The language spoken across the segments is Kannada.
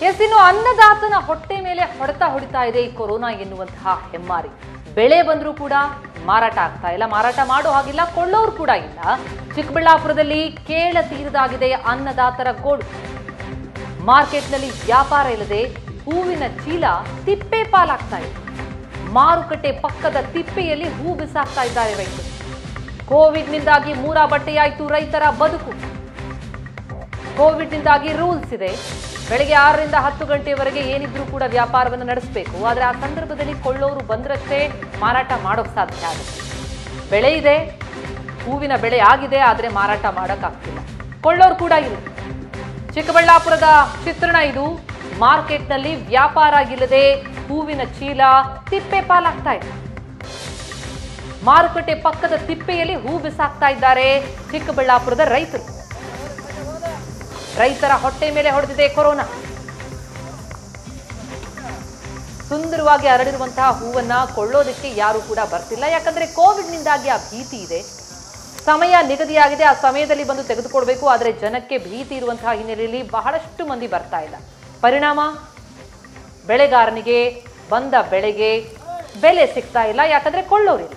ಎಸ್ ಇನ್ನು ಅನ್ನದಾತನ ಹೊಟ್ಟೆ ಮೇಲೆ ಹೊಡೆತ ಹೊಡಿತಾ ಇದೆ ಈ ಕೊರೋನಾ ಎನ್ನುವಂತಹ ಹೆಮ್ಮಾರಿ ಬೆಳೆ ಬಂದರೂ ಕೂಡ ಮಾರಾಟ ಆಗ್ತಾ ಇಲ್ಲ ಮಾರಾಟ ಮಾಡೋ ಹಾಗಿಲ್ಲ ಕೊಳ್ಳೋರು ಕೂಡ ಇಲ್ಲ ಚಿಕ್ಕಬಳ್ಳಾಪುರದಲ್ಲಿ ಕೇಳ ತೀರದಾಗಿದೆ ಅನ್ನದಾತರ ಗೋಡು ಮಾರ್ಕೆಟ್ನಲ್ಲಿ ವ್ಯಾಪಾರ ಇಲ್ಲದೆ ಹೂವಿನ ಚೀಲ ತಿಪ್ಪೆ ಪಾಲಾಗ್ತಾ ಇದೆ ಮಾರುಕಟ್ಟೆ ಪಕ್ಕದ ತಿಪ್ಪೆಯಲ್ಲಿ ಹೂ ಬಿಸಾಕ್ತಾ ಇದ್ದಾರೆ ರೈತರು ಕೋವಿಡ್ನಿಂದಾಗಿ ಮೂರ ಬಟ್ಟೆಯಾಯ್ತು ರೈತರ ಬದುಕು ಕೋವಿಡ್ನಿಂದಾಗಿ ರೂಲ್ಸ್ ಇದೆ ಬೆಳಗ್ಗೆ ಆರರಿಂದ ಹತ್ತು ಗಂಟೆವರೆಗೆ ಏನಿದ್ರೂ ಕೂಡ ವ್ಯಾಪಾರವನ್ನು ನಡೆಸಬೇಕು ಆದರೆ ಆ ಸಂದರ್ಭದಲ್ಲಿ ಕೊಳ್ಳೋರು ಬಂದ್ರಷ್ಟೇ ಮಾರಾಟ ಮಾಡೋಕ್ ಸಾಧ್ಯ ಆಗುತ್ತೆ ಬೆಳೆ ಇದೆ ಹೂವಿನ ಬೆಳೆ ಆಗಿದೆ ಆದರೆ ಮಾರಾಟ ಮಾಡೋಕ್ಕಾಗ್ತಿಲ್ಲ ಕೊಳ್ಳೋರು ಕೂಡ ಇಲ್ಲ ಚಿಕ್ಕಬಳ್ಳಾಪುರದ ಚಿತ್ರಣ ಇದು ಮಾರ್ಕೆಟ್ನಲ್ಲಿ ವ್ಯಾಪಾರ ಇಲ್ಲದೆ ಹೂವಿನ ಚೀಲ ತಿಪ್ಪೆ ಪಾಲಾಗ್ತಾ ಇದೆ ಮಾರುಕಟ್ಟೆ ಪಕ್ಕದ ತಿಪ್ಪೆಯಲ್ಲಿ ಹೂ ಬಿಸಾಕ್ತಾ ಇದ್ದಾರೆ ಚಿಕ್ಕಬಳ್ಳಾಪುರದ ರೈತರು ರೈತರ ಹೊಟ್ಟೆ ಮೇಲೆ ಹೊಡೆದಿದೆ ಕೊರೋನಾ ಸುಂದರವಾಗಿ ಹರಡಿರುವಂತಹ ಹೂವನ್ನ ಕೊಳ್ಳೋದಕ್ಕೆ ಯಾರು ಕೂಡ ಬರ್ತಿಲ್ಲ ಯಾಕಂದ್ರೆ ಕೋವಿಡ್ನಿಂದಾಗಿ ಆ ಭೀತಿ ಇದೆ ಸಮಯ ನಿಗದಿಯಾಗಿದೆ ಆ ಸಮಯದಲ್ಲಿ ಬಂದು ತೆಗೆದುಕೊಳ್ಬೇಕು ಆದರೆ ಜನಕ್ಕೆ ಭೀತಿ ಇರುವಂತಹ ಹಿನ್ನೆಲೆಯಲ್ಲಿ ಬಹಳಷ್ಟು ಮಂದಿ ಬರ್ತಾ ಇಲ್ಲ ಪರಿಣಾಮ ಬೆಳೆಗಾರನಿಗೆ ಬಂದ ಬೆಳೆಗೆ ಬೆಲೆ ಸಿಗ್ತಾ ಇಲ್ಲ ಯಾಕಂದ್ರೆ ಕೊಳ್ಳೋರಿಲ್ಲ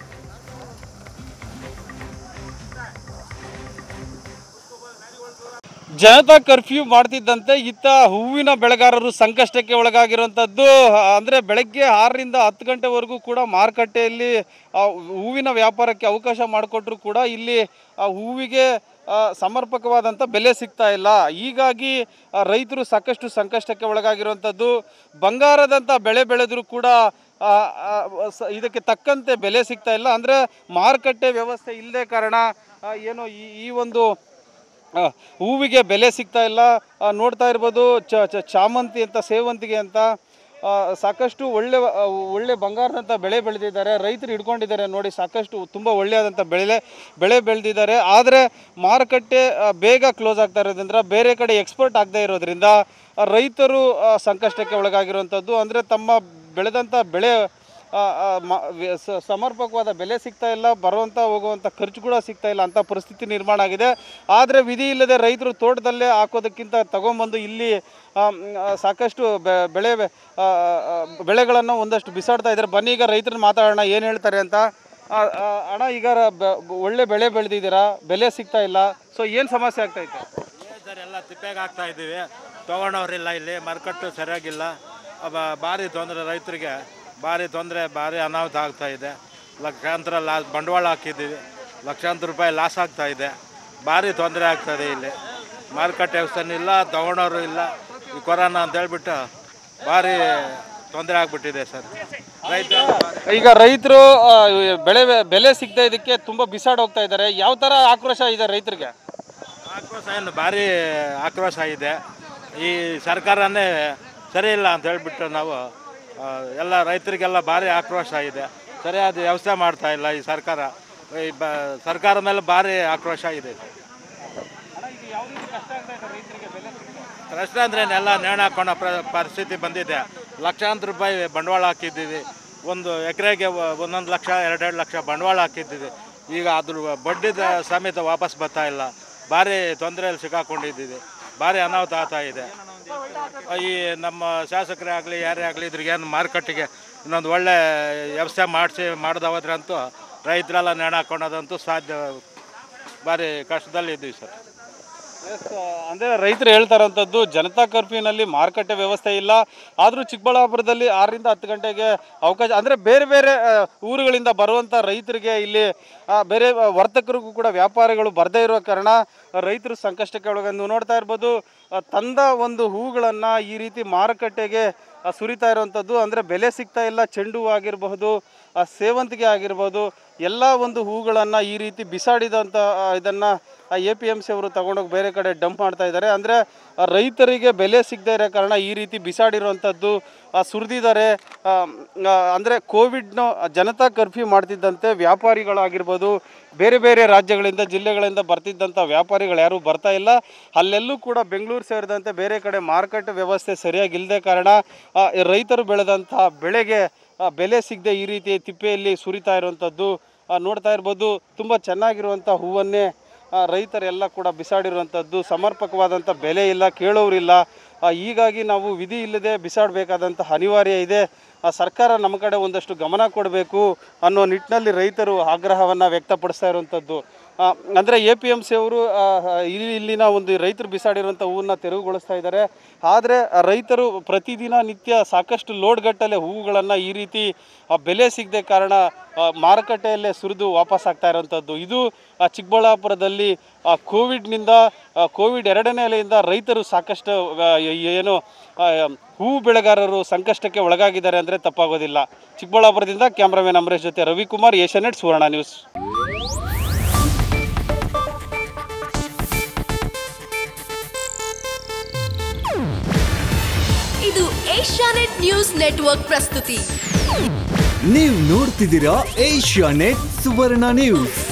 ಜನತಾ ಕರ್ಫ್ಯೂ ಮಾಡ್ತಿದ್ದಂತೆ ಇತ್ತ ಹೂವಿನ ಬೆಳೆಗಾರರು ಸಂಕಷ್ಟಕ್ಕೆ ಒಳಗಾಗಿರುವಂಥದ್ದು ಅಂದರೆ ಬೆಳಗ್ಗೆ ಆರರಿಂದ ಹತ್ತು ಗಂಟೆವರೆಗೂ ಕೂಡ ಮಾರುಕಟ್ಟೆಯಲ್ಲಿ ಆ, ಹೂವಿನ ವ್ಯಾಪಾರಕ್ಕೆ ಅವಕಾಶ ಮಾಡಿಕೊಟ್ರು ಕೂಡ ಇಲ್ಲಿ ಆ ಹೂವಿಗೆ ಆ, ಸಮರ್ಪಕವಾದಂಥ ಬೆಲೆ ಸಿಗ್ತಾ ಇಲ್ಲ ಹೀಗಾಗಿ ಆ, ರೈತರು ಸಾಕಷ್ಟು ಸಂಕಷ್ಟಕ್ಕೆ ಒಳಗಾಗಿರುವಂಥದ್ದು ಬಂಗಾರದಂಥ ಬೆಳೆ ಬೆಳೆದರೂ ಕೂಡ ಆ, ಆ, ಸ- ಇದಕ್ಕೆ ತಕ್ಕಂತೆ ಬೆಲೆ ಸಿಗ್ತಾ ಇಲ್ಲ ಅಂದರೆ ಮಾರುಕಟ್ಟೆ ವ್ಯವಸ್ಥೆ ಇಲ್ಲದೆ ಕಾರಣ ಆ, ಏನು ಈ ಈ ಒಂದು ಆ, ಹೂವಿಗೆ ಬೆಲೆ ಸಿಗ್ತಾ ಇಲ್ಲ ಆ, ನೋಡ್ತಾ ಇರ್ಬೋದು ಚ ಚ- ಚಾಮಂತಿ ಅಂತ ಸೇವಂತಿಗೆ ಅಂತ ಆ, ಸಾಕಷ್ಟು ಒಳ್ಳೆ ಆ, ಒಳ್ಳೆ ಬಂಗಾರದಂಥ ಬೆಳೆ ಬೆಳೆದಿದ್ದಾರೆ ರೈತರು ಹಿಡ್ಕೊಂಡಿದ್ದಾರೆ ನೋಡಿ ಸಾಕಷ್ಟು ತುಂಬ ಒಳ್ಳೆಯದಂಥ ಬೆಳೆ ಬೆಳೆ ಬೆಳೆದಿದ್ದಾರೆ ಆದರೆ ಮಾರುಕಟ್ಟೆ ಆ, ಬೇಗ ಕ್ಲೋಸ್ ಆಗ್ತಾ ಇರೋದ್ರಿಂದ ಬೇರೆ ಕಡೆ ಎಕ್ಸ್ಪೋರ್ಟ್ ಆಗದೇ ಇರೋದ್ರಿಂದ ಆ, ರೈತರು ಆ, ಸಂಕಷ್ಟಕ್ಕೆ ಒಳಗಾಗಿರುವಂಥದ್ದು ಅಂದರೆ ತಮ್ಮ ಬೆಳೆದಂಥ ಬೆಳೆ ಆ, ಆ, ಮ- ವ್ಯ- ಸ- ಸಮರ್ಪಕವಾದ ಬೆಲೆ ಸಿಗ್ತಾ ಇಲ್ಲ ಬರುವಂಥ ಹೋಗುವಂಥ ಖರ್ಚು ಕೂಡ ಸಿಗ್ತಾ ಇಲ್ಲ ಅಂಥ ಪರಿಸ್ಥಿತಿ ನಿರ್ಮಾಣ ಆಗಿದೆ ಆದರೆ ವಿಧಿ ಇಲ್ಲದೆ ರೈತರು ತೋಟದಲ್ಲೇ ಹಾಕೋದಕ್ಕಿಂತ ತಗೊಂಬಂದು ಇಲ್ಲಿ ಆ, ಮ್, ಆ, ಸಾಕಷ್ಟು ಬೆ- ಬೆಳೆ ಆ, ಆ, ಬೆಳೆಗಳನ್ನು ಒಂದಷ್ಟು ಬಿಸಾಡ್ತಾ ಇದ್ದಾರೆ ಬನ್ನಿ ಈಗ ರೈತರನ್ನ ಮಾತಾಡೋಣ ಏನು ಹೇಳ್ತಾರೆ ಅಂತ ಆ, ಆ, ಅಣ್ಣ ಈಗ ರ- ಬೆ- ಒಳ್ಳೆ ಬೆಳೆ ಬೆಳೆದಿದ್ದೀರಾ ಬೆಲೆ ಸಿಗ್ತಾ ಇಲ್ಲ ಸೊ ಏನು ಸಮಸ್ಯೆ ಆಗ್ತೈತೆ ಸರ್ ಎಲ್ಲ ತಿಪ್ಪೆಗೆ ಹಾಕ್ತಾ ಇದ್ದೀವಿ ತೊಗೊಂಡವ್ರಿಲ್ಲ ಇಲ್ಲಿ ಮಾರ್ಕೆಟು ಸರಿಯಾಗಿಲ್ಲ ಅವ ಭಾರಿ ತೊಂದರೆ ರೈತರಿಗೆ ಭಾರಿ ತೊಂದರೆ ಭಾರಿ ಅನಾಹುತ ಆಗ್ತಾ ಇದೆ ಲಕ್ಷಾಂತರ ಲಾಸ್ ಬಂಡವಾಳ ಹಾಕಿದ್ದೀವಿ ಲಕ್ಷಾಂತರ ರೂಪಾಯಿ ಲಾಸ್ ಆಗ್ತಾ ಇದೆ ಭಾರಿ ತೊಂದರೆ ಆಗ್ತಾ ಇದೆ ಇಲ್ಲಿ ಮಾರುಕಟ್ಟೆ ವ್ಯವಸ್ಥೆನೂ ಇಲ್ಲ ತೊಗೊಂಡವರು ಇಲ್ಲ ಈ ಕೊರೋನಾ ಅಂತ ಹೇಳ್ಬಿಟ್ಟು ಭಾರಿ ತೊಂದರೆ ಆಗ್ಬಿಟ್ಟಿದೆ ಸರ್ ರೈತ ಈಗ ರೈತರು ಆ, ಬೆಳೆ ಬೆಲೆ ಸಿಗದೆ ಇದಕ್ಕೆ ತುಂಬ ಬಿಸಾಡ್ ಹೋಗ್ತಾ ಇದ್ದಾರೆ ಯಾವ ಥರ ಆಕ್ರೋಶ ಇದೆ ರೈತರಿಗೆ ಆಕ್ರೋಶ ಏನು ಭಾರಿ ಆಕ್ರೋಶ ಇದೆ ಈ ಸರ್ಕಾರನೇ ಸರಿ ಇಲ್ಲ ಅಂತ ಹೇಳ್ಬಿಟ್ಟು ನಾವು ಆ, ಎಲ್ಲ ರೈತರಿಗೆಲ್ಲ ಭಾರಿ ಆಕ್ರೋಶ ಇದೆ ಸರಿಯಾದ ವ್ಯವಸ್ಥೆ ಮಾಡ್ತಾ ಇಲ್ಲ ಈ ಸರ್ಕಾರ ಈ ಬ ಸರ್ಕಾರ ಮೇಲೆ ಭಾರಿ ಆಕ್ರೋಶ ಇದೆ ಕಷ್ಟ ಅಂದರೆ ಎಲ್ಲ ನೇಣು ಹಾಕೊಳ್ಳೋ ಪ್ರ ಪರಿಸ್ಥಿತಿ ಬಂದಿದೆ ಲಕ್ಷಾಂತರ ರೂಪಾಯಿ ಬಂಡವಾಳ ಹಾಕಿದ್ದೀವಿ ಒಂದು ಎಕರೆಗೆ ಒಂದೊಂದು ಲಕ್ಷ ಎರಡೆರಡು ಲಕ್ಷ ಬಂಡವಾಳ ಹಾಕಿದ್ದೀವಿ ಈಗ ಅದ್ರ ಬಡ್ಡಿದ ಸಮೇತ ವಾಪಸ್ ಬರ್ತಾ ಇಲ್ಲ ಭಾರಿ ತೊಂದರೆಯಲ್ಲಿ ಸಿಕ್ಕಾಕೊಂಡಿದ್ದೀವಿ ಭಾರಿ ಅನಾಹುತ ಆಗ್ತಾ ಇದೆ ಈ ನಮ್ಮ ಶಾಸಕರೇ ಆಗಲಿ ಯಾರೇ ಆಗಲಿ ಇದ್ರಿಗೇನು ಮಾರುಕಟ್ಟೆಗೆ ಇನ್ನೊಂದು ಒಳ್ಳೆ ವ್ಯವಸ್ಥೆ ಮಾಡಿಸಿ ಮಾಡ್ದ ಹೋದ್ರಂತೂ ರೈತರೆಲ್ಲ ನೇಣು ಹಾಕೊಳ್ಳೋದಂತೂ ಸಾಧ್ಯ ಭಾರಿ ಕಷ್ಟದಲ್ಲಿ ಇದ್ದೀವಿ ಸರ್ ಅಂದರೆ ರೈತರು ಹೇಳ್ತಾರಂಥದ್ದು ಜನತಾ ಕರ್ಫ್ಯೂನಲ್ಲಿ ಮಾರುಕಟ್ಟೆ ವ್ಯವಸ್ಥೆ ಇಲ್ಲ ಆದರೂ ಚಿಕ್ಕಬಳ್ಳಾಪುರದಲ್ಲಿ ಆರರಿಂದ ಹತ್ತು ಗಂಟೆಗೆ ಅವಕಾಶ ಅಂದರೆ ಬೇರೆ ಬೇರೆ ಆ, ಊರುಗಳಿಂದ ಬರುವಂಥ ರೈತರಿಗೆ ಇಲ್ಲಿ ಆ, ಬೇರೆ ವರ್ತಕರಿಗೂ ಕೂಡ ವ್ಯಾಪಾರಿಗಳು ಬರದೇ ಇರೋ ಕಾರಣ ರೈತರು ಸಂಕಷ್ಟಕ್ಕೆ ಒಳಗೆ ನೀವು ನೋಡ್ತಾ ಇರ್ಬೋದು ಆ, ತಂದ ಒಂದು ಹೂಗಳನ್ನು ಈ ರೀತಿ ಮಾರುಕಟ್ಟೆಗೆ ಆ, ಸುರಿತಾ ಇರುವಂಥದ್ದು ಅಂದರೆ ಬೆಲೆ ಸಿಗ್ತಾ ಇಲ್ಲ ಚೆಂಡು ಹೂ ಆಗಿರಬಹುದು ಆ ಸೇವಂತಿಗೆ ಆಗಿರ್ಬೋದು ಎಲ್ಲ ಒಂದು ಹೂಗಳನ್ನು ಈ ರೀತಿ ಬಿಸಾಡಿದಂಥ ಇದನ್ನು ಎ ಪಿ ಎಮ್ ಸಿ ಅವರು ತಗೊಂಡೋಗಿ ಬೇರೆ ಕಡೆ ಡಂಪ್ ಮಾಡ್ತಾ ಇದ್ದಾರೆ ಅಂದರೆ ರೈತರಿಗೆ ಬೆಲೆ ಸಿಗದೇ ಇರೋ ಕಾರಣ ಈ ರೀತಿ ಬಿಸಾಡಿರುವಂಥದ್ದು ಸುರಿದಿದ್ದಾರೆ ಅಂದರೆ ಕೋವಿಡ್ನ ಜನತಾ ಕರ್ಫ್ಯೂ ಮಾಡ್ತಿದ್ದಂತೆ ವ್ಯಾಪಾರಿಗಳಾಗಿರ್ಬೋದು ಬೇರೆ ಬೇರೆ ರಾಜ್ಯಗಳಿಂದ ಜಿಲ್ಲೆಗಳಿಂದ ಬರ್ತಿದ್ದಂಥ ವ್ಯಾಪಾರಿಗಳು ಯಾರೂ ಬರ್ತಾ ಇಲ್ಲ ಅಲ್ಲೆಲ್ಲೂ ಕೂಡ ಬೆಂಗಳೂರು ಸೇರಿದಂತೆ ಬೇರೆ ಕಡೆ ಮಾರುಕಟ್ಟೆ ವ್ಯವಸ್ಥೆ ಸರಿಯಾಗಿ ಇಲ್ಲದೆ ಕಾರಣ ಆ, ರೈತರು ಬೆಳೆದಂಥ ಬೆಳೆಗೆ ಆ, ಬೆಲೆ ಸಿಗದೆ ಈ ರೀತಿ ತಿಪ್ಪೆಯಲ್ಲಿ ಸುರಿತಾ ಇರುವಂಥದ್ದು ಆ, ನೋಡ್ತಾ ಇರ್ಬೋದು ತುಂಬ ಚೆನ್ನಾಗಿರುವಂಥ ಹೂವನ್ನೇ ಆ, ರೈತರೆಲ್ಲ ಕೂಡ ಬಿಸಾಡಿರುವಂಥದ್ದು ಸಮರ್ಪಕವಾದಂಥ ಬೆಲೆ ಇಲ್ಲ ಕೇಳೋರಿಲ್ಲ ಆ, ಹೀಗಾಗಿ ನಾವು ವಿಧಿ ಇಲ್ಲದೆ ಬಿಸಾಡಬೇಕಾದಂತಹ ಅನಿವಾರ್ಯ ಇದೆ ಆ, ಸರ್ಕಾರ ನಮ್ಮ ಕಡೆ ಒಂದಷ್ಟು ಗಮನ ಕೊಡಬೇಕು ಅನ್ನೋ ನಿಟ್ಟಿನಲ್ಲಿ ರೈತರು ಆಗ್ರಹವನ್ನು ವ್ಯಕ್ತಪಡಿಸ್ತಾ ಇರುವಂಥದ್ದು ಆ, ಅಂದರೆ ಎ ಪಿ ಎಮ್ ಸಿ ಅವರು ಆ, ಆ, ಇಲ್ಲಿ ಇಲ್ಲಿನ ಒಂದು ರೈತರು ಬಿಸಾಡಿರುವಂಥ ಹೂವನ್ನ ತೆರವುಗೊಳಿಸ್ತಾ ಇದ್ದಾರೆ ಆದರೆ ರೈತರು ಪ್ರತಿದಿನ ನಿತ್ಯ ಸಾಕಷ್ಟು ಲೋಡ್ಗಟ್ಟಲೆ ಹೂವುಗಳನ್ನು ಈ ರೀತಿ ಆ, ಬೆಲೆ ಸಿಗದೆ ಕಾರಣ ಆ, ಮಾರುಕಟ್ಟೆಯಲ್ಲೇ ಸುರಿದು ವಾಪಸ್ ಆಗ್ತಾ ಇರೋವಂಥದ್ದು ಇದು ಆ, ಚಿಕ್ಕಬಳ್ಳಾಪುರದಲ್ಲಿ ಆ, ಕೋವಿಡ್ನಿಂದ ಆ, ಕೋವಿಡ್ ಎರಡನೇ ಅಲೆಯಿಂದ ರೈತರು ಸಾಕಷ್ಟು ಆ, ಏನು ಆ, ಹೂವು ಬೆಳೆಗಾರರು ಸಂಕಷ್ಟಕ್ಕೆ ಒಳಗಾಗಿದ್ದಾರೆ ಅಂದರೆ ತಪ್ಪಾಗೋದಿಲ್ಲ ಚಿಕ್ಕಬಳ್ಳಾಪುರದಿಂದ ಕ್ಯಾಮ್ರಾಮನ್ ಅಮರೇಶ್ ಜೊತೆ ರವಿಕುಮಾರ್ ಏಷ್ಯಾನೆಟ್ ಸುವರ್ಣ ನ್ಯೂಸ್ ಇದು ಏಷ್ಯಾನೆಟ್ ನ್ಯೂಸ್ ನೆಟ್ವರ್ಕ್ ಪ್ರಸ್ತುತಿ ನೀವು ನೋಡ್ತಿದ್ದೀರಾ ಏಷ್ಯಾ ನೆಟ್ ಸುವರ್ಣ ನ್ಯೂಸ್